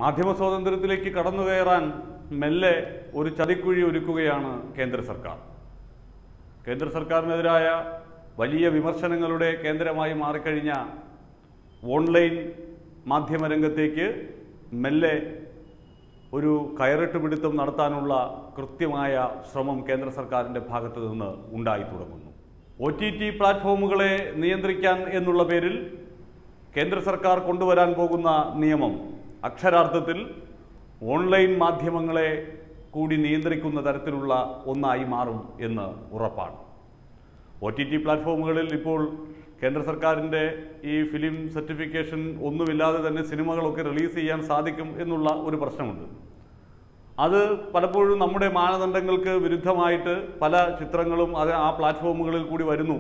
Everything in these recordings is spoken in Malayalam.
മാധ്യമ സ്വാതന്ത്ര്യത്തിലേക്ക് കടന്നു കയറാൻ മെല്ലെ ഒരു ചതിക്കുഴി ഒരുക്കുകയാണ് കേന്ദ്ര സർക്കാർ കേന്ദ്ര സർക്കാരിനെതിരായ വലിയ വിമർശനങ്ങളുടെ കേന്ദ്രമായി മാറിക്കഴിഞ്ഞ ഓൺലൈൻ മാധ്യമരംഗത്തേക്ക് മെല്ലെ ഒരു കയറിട്ട് പിടുത്തം നടത്താനുള്ള കൃത്യമായ ശ്രമം കേന്ദ്ര സർക്കാരിൻ്റെ ഭാഗത്തു നിന്ന് ഉണ്ടായി തുടങ്ങുന്നു ഒ ടി ടി പ്ലാറ്റ്ഫോമുകളെ നിയന്ത്രിക്കാൻ എന്നുള്ള പേരിൽ കേന്ദ്ര സർക്കാർ കൊണ്ടുവരാൻ പോകുന്ന നിയമം അക്ഷരാർത്ഥത്തിൽ ഓൺലൈൻ മാധ്യമങ്ങളെ കൂടി നിയന്ത്രിക്കുന്ന തരത്തിലുള്ള ഒന്നായി മാറും എന്ന് ഉറപ്പാണ് ഒ ടി ടി പ്ലാറ്റ്ഫോമുകളിൽ ഇപ്പോൾ കേന്ദ്ര സർക്കാരിൻ്റെ ഈ ഫിലിം സർട്ടിഫിക്കേഷൻ ഒന്നുമില്ലാതെ തന്നെ സിനിമകളൊക്കെ റിലീസ് ചെയ്യാൻ സാധിക്കും എന്നുള്ള ഒരു പ്രശ്നമുണ്ട് അത് പലപ്പോഴും നമ്മുടെ മാനദണ്ഡങ്ങൾക്ക് വിരുദ്ധമായിട്ട് പല ചിത്രങ്ങളും അത് ആ പ്ലാറ്റ്ഫോമുകളിൽ കൂടി വരുന്നു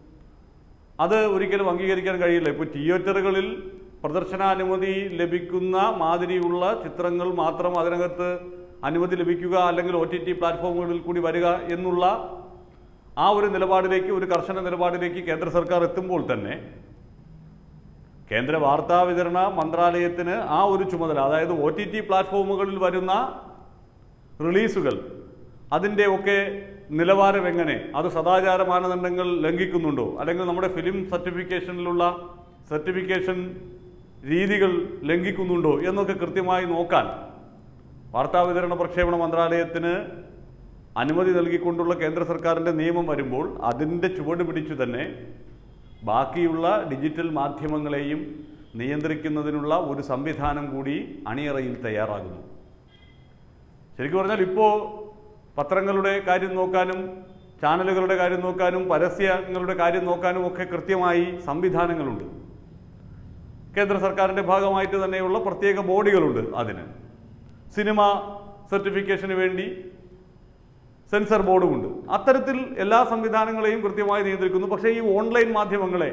അത് ഒരിക്കലും അംഗീകരിക്കാൻ കഴിയില്ല ഇപ്പോൾ തിയേറ്ററുകളിൽ പ്രദർശനാനുമതി ലഭിക്കുന്ന മാതിരിയുള്ള ചിത്രങ്ങൾ മാത്രം അതിനകത്ത് അനുമതി ലഭിക്കുക അല്ലെങ്കിൽ ഒ ടി ടി പ്ലാറ്റ്ഫോമുകളിൽ കൂടി വരിക എന്നുള്ള ആ ഒരു നിലപാടിലേക്ക് ഒരു കർശന നിലപാടിലേക്ക് കേന്ദ്ര സർക്കാർ എത്തുമ്പോൾ തന്നെ കേന്ദ്ര വാർത്താ വിതരണ മന്ത്രാലയത്തിന് ആ ഒരു ചുമതല അതായത് ഒ ടി ടി പ്ലാറ്റ്ഫോമുകളിൽ വരുന്ന റിലീസുകൾ അതിൻ്റെ ഒക്കെ നിലവാരം എങ്ങനെ അത് സദാചാര മാനദണ്ഡങ്ങൾ ലംഘിക്കുന്നുണ്ടോ അല്ലെങ്കിൽ നമ്മുടെ ഫിലിം സർട്ടിഫിക്കേഷനിലുള്ള സർട്ടിഫിക്കേഷൻ രീതികൾ ലംഘിക്കുന്നുണ്ടോ എന്നൊക്കെ കൃത്യമായി നോക്കാൻ വാർത്താവിതരണ പ്രക്ഷേപണ മന്ത്രാലയത്തിന് അനുമതി നൽകിക്കൊണ്ടുള്ള കേന്ദ്ര സർക്കാരിൻ്റെ നിയമം വരുമ്പോൾ അതിൻ്റെ ചുവട് പിടിച്ചു തന്നെ ബാക്കിയുള്ള ഡിജിറ്റൽ മാധ്യമങ്ങളെയും നിയന്ത്രിക്കുന്നതിനുള്ള ഒരു സംവിധാനം കൂടി അണിയറയിൽ തയ്യാറാകുന്നു ശരിക്കും പറഞ്ഞാൽ ഇപ്പോൾ പത്രങ്ങളുടെ കാര്യം നോക്കാനും ചാനലുകളുടെ കാര്യം നോക്കാനും പരസ്യങ്ങളുടെ കാര്യം നോക്കാനും ഒക്കെ കൃത്യമായി സംവിധാനങ്ങളുണ്ട് കേന്ദ്ര സർക്കാരിൻ്റെ ഭാഗമായിട്ട് തന്നെയുള്ള പ്രത്യേക ബോഡികളുണ്ട് അതിന് സിനിമ സർട്ടിഫിക്കേഷന് വേണ്ടി സെൻസർ ബോർഡുമുണ്ട് അത്തരത്തിൽ എല്ലാ സംവിധാനങ്ങളെയും കൃത്യമായി നിയന്ത്രിക്കുന്നു പക്ഷേ ഈ ഓൺലൈൻ മാധ്യമങ്ങളെ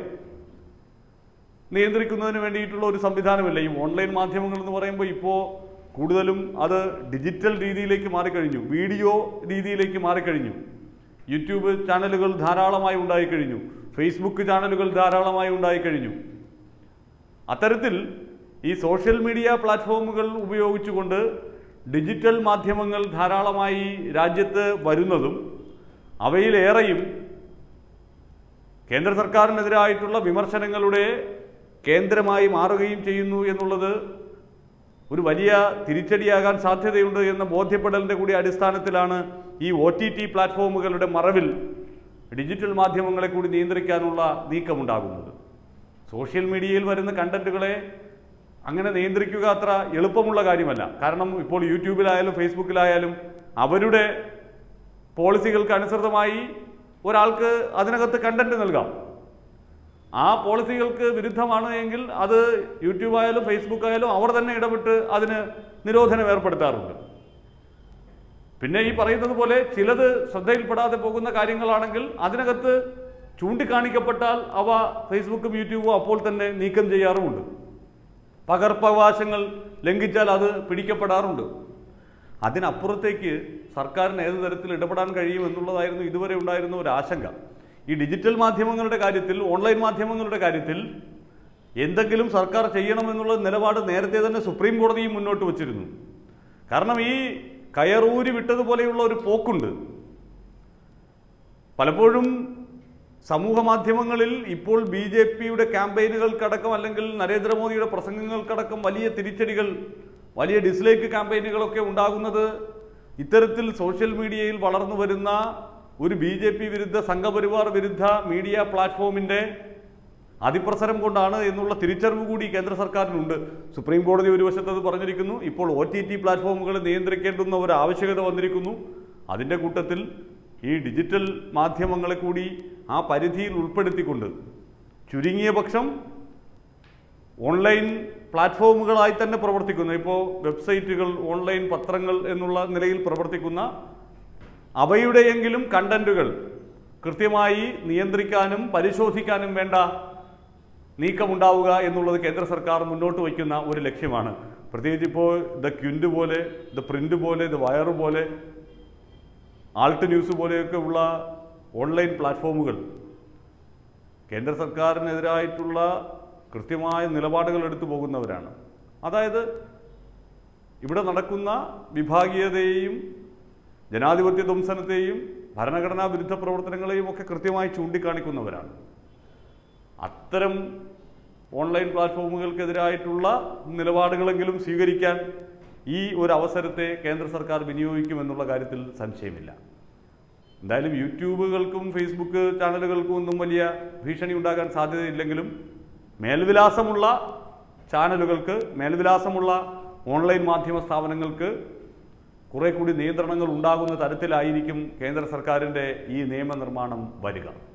നിയന്ത്രിക്കുന്നതിന് വേണ്ടിയിട്ടുള്ള ഒരു സംവിധാനമില്ല ഈ ഓൺലൈൻ മാധ്യമങ്ങൾ എന്ന് പറയുമ്പോൾ ഇപ്പോൾ കൂടുതലും അത് ഡിജിറ്റൽ രീതിയിലേക്ക് മാറിക്കഴിഞ്ഞു വീഡിയോ രീതിയിലേക്ക് മാറിക്കഴിഞ്ഞു യൂട്യൂബ് ചാനലുകൾ ധാരാളമായി ഉണ്ടായിക്കഴിഞ്ഞു ഫേസ്ബുക്ക് ചാനലുകൾ ധാരാളമായി ഉണ്ടായിക്കഴിഞ്ഞു അത്തരത്തിൽ ഈ സോഷ്യൽ മീഡിയ പ്ലാറ്റ്ഫോമുകൾ ഉപയോഗിച്ചുകൊണ്ട് ഡിജിറ്റൽ മാധ്യമങ്ങൾ ധാരാളമായി രാജ്യത്ത് വരുന്നതും അവയിലേറെയും കേന്ദ്ര സർക്കാരിനെതിരായിട്ടുള്ള വിമർശനങ്ങളുടെ കേന്ദ്രമായി മാറുകയും ചെയ്യുന്നു എന്നുള്ളത് ഒരു വലിയ തിരിച്ചടിയാകാൻ സാധ്യതയുണ്ട് എന്ന ബോധ്യപ്പെടലിൻ്റെ കൂടി അടിസ്ഥാനത്തിലാണ് ഈ ഒ ടി ടി പ്ലാറ്റ്ഫോമുകളുടെ മറവിൽ ഡിജിറ്റൽ മാധ്യമങ്ങളെ കൂടി നിയന്ത്രിക്കാനുള്ള നീക്കമുണ്ടാകുന്നത് സോഷ്യൽ മീഡിയയിൽ വരുന്ന കണ്ടന്റുകളെ അങ്ങനെ നിയന്ത്രിക്കുക അത്ര എളുപ്പമുള്ള കാര്യമല്ല കാരണം ഇപ്പോൾ യൂട്യൂബിലായാലും ഫേസ്ബുക്കിലായാലും അവരുടെ പോളിസികൾക്ക് അനുസൃതമായി ഒരാൾക്ക് അതിനകത്ത് കണ്ടന്റ് നൽകാം ആ പോളിസികൾക്ക് വിരുദ്ധമാണ് എങ്കിൽ അത് യൂട്യൂബ് ആയാലും ഫേസ്ബുക്ക് ആയാലും അവർ തന്നെ ഇടപെട്ട് അതിന് നിരോധനം ഏർപ്പെടുത്താറുണ്ട് പിന്നെ ഈ പറയുന്നത് പോലെ ചിലത് ശ്രദ്ധയിൽപ്പെടാതെ പോകുന്ന കാര്യങ്ങളാണെങ്കിൽ അതിനകത്ത് ചൂണ്ടിക്കാണിക്കപ്പെട്ടാൽ അവ ഫേസ്ബുക്കും യൂട്യൂബും അപ്പോൾ തന്നെ നീക്കം ചെയ്യാറുമുണ്ട് പകർപ്പവകാശങ്ങൾ ലംഘിച്ചാൽ അത് പിടിക്കപ്പെടാറുണ്ട് അതിനപ്പുറത്തേക്ക് സർക്കാരിന് ഏത് തരത്തിൽ ഇടപെടാൻ കഴിയും എന്നുള്ളതായിരുന്നു ഇതുവരെ ഉണ്ടായിരുന്ന ഒരു ആശങ്ക ഈ ഡിജിറ്റൽ മാധ്യമങ്ങളുടെ കാര്യത്തിൽ ഓൺലൈൻ മാധ്യമങ്ങളുടെ കാര്യത്തിൽ എന്തെങ്കിലും സർക്കാർ ചെയ്യണമെന്നുള്ള നിലപാട് നേരത്തെ തന്നെ സുപ്രീം കോടതിയും മുന്നോട്ട് വച്ചിരുന്നു കാരണം ഈ കയറൂരി വിട്ടതുപോലെയുള്ള ഒരു പോക്കുണ്ട് പലപ്പോഴും സമൂഹ മാധ്യമങ്ങളിൽ ഇപ്പോൾ ബി ജെ പിയുടെ ക്യാമ്പയിനുകൾക്കടക്കം അല്ലെങ്കിൽ നരേന്ദ്രമോദിയുടെ പ്രസംഗങ്ങൾക്കടക്കം വലിയ തിരിച്ചടികൾ വലിയ ഡിസ്ലൈക്ക് ക്യാമ്പയിനുകളൊക്കെ ഉണ്ടാകുന്നത് ഇത്തരത്തിൽ സോഷ്യൽ മീഡിയയിൽ വളർന്നു വരുന്ന ഒരു ബി ജെ പി വിരുദ്ധ സംഘപരിവാർ വിരുദ്ധ മീഡിയ പ്ലാറ്റ്ഫോമിൻ്റെ അതിപ്രസരം കൊണ്ടാണ് എന്നുള്ള തിരിച്ചറിവ് കൂടി കേന്ദ്ര സർക്കാരിനുണ്ട് സുപ്രീം കോടതി ഒരു വശത്ത് അത് പറഞ്ഞിരിക്കുന്നു ഇപ്പോൾ ഒ ടി ടി പ്ലാറ്റ്ഫോമുകളെ നിയന്ത്രിക്കേണ്ടുന്ന ഒരു ആവശ്യകത വന്നിരിക്കുന്നു അതിൻ്റെ കൂട്ടത്തിൽ ഈ ഡിജിറ്റൽ മാധ്യമങ്ങളെ കൂടി ആ പരിധിയിൽ ഉൾപ്പെടുത്തിക്കൊണ്ട് ചുരുങ്ങിയ പക്ഷം ഓൺലൈൻ പ്ലാറ്റ്ഫോമുകളായി തന്നെ പ്രവർത്തിക്കുന്നു ഇപ്പോൾ വെബ്സൈറ്റുകൾ ഓൺലൈൻ പത്രങ്ങൾ എന്നുള്ള നിലയിൽ പ്രവർത്തിക്കുന്ന അവയുടെയെങ്കിലും കണ്ടന്റുകൾ കൃത്യമായി നിയന്ത്രിക്കാനും പരിശോധിക്കാനും വേണ്ട നീക്കമുണ്ടാവുക എന്നുള്ളത് കേന്ദ്ര സർക്കാർ മുന്നോട്ട് വയ്ക്കുന്ന ഒരു ലക്ഷ്യമാണ് പ്രത്യേകിച്ച് ഇപ്പോൾ ദ ക്വിൻ്റ് പോലെ ദ പ്രിൻ്റ് പോലെ ദ വയറ് പോലെ ആൾട്ട് ന്യൂസ് പോലെയൊക്കെ ഉള്ള ഓൺലൈൻ പ്ലാറ്റ്ഫോമുകൾ കേന്ദ്ര സർക്കാരിനെതിരായിട്ടുള്ള കൃത്യമായ നിലപാടുകൾ എടുത്തു പോകുന്നവരാണ് അതായത് ഇവിടെ നടക്കുന്ന വിഭാഗീയതയെയും ജനാധിപത്യ ധ്വംസനത്തെയും ഭരണഘടനാ വിരുദ്ധ പ്രവർത്തനങ്ങളെയും ഒക്കെ കൃത്യമായി ചൂണ്ടിക്കാണിക്കുന്നവരാണ് അത്തരം ഓൺലൈൻ പ്ലാറ്റ്ഫോമുകൾക്കെതിരായിട്ടുള്ള നിലപാടുകളെങ്കിലും സ്വീകരിക്കാൻ ഈ ഒരു അവസരത്തെ കേന്ദ്ര സർക്കാർ വിനിയോഗിക്കുമെന്നുള്ള കാര്യത്തിൽ സംശയമില്ല എന്തായാലും യൂട്യൂബുകൾക്കും ഫേസ്ബുക്ക് ചാനലുകൾക്കും ഒന്നും വലിയ ഭീഷണി ഉണ്ടാകാൻ സാധ്യതയില്ലെങ്കിലും മേൽവിലാസമുള്ള ചാനലുകൾക്ക് മേൽവിലാസമുള്ള ഓൺലൈൻ മാധ്യമ സ്ഥാപനങ്ങൾക്ക് കുറെ കൂടി നിയന്ത്രണങ്ങൾ ഉണ്ടാകുന്ന തരത്തിലായിരിക്കും കേന്ദ്ര സർക്കാരിൻ്റെ ഈ നിയമനിർമ്മാണം വരിക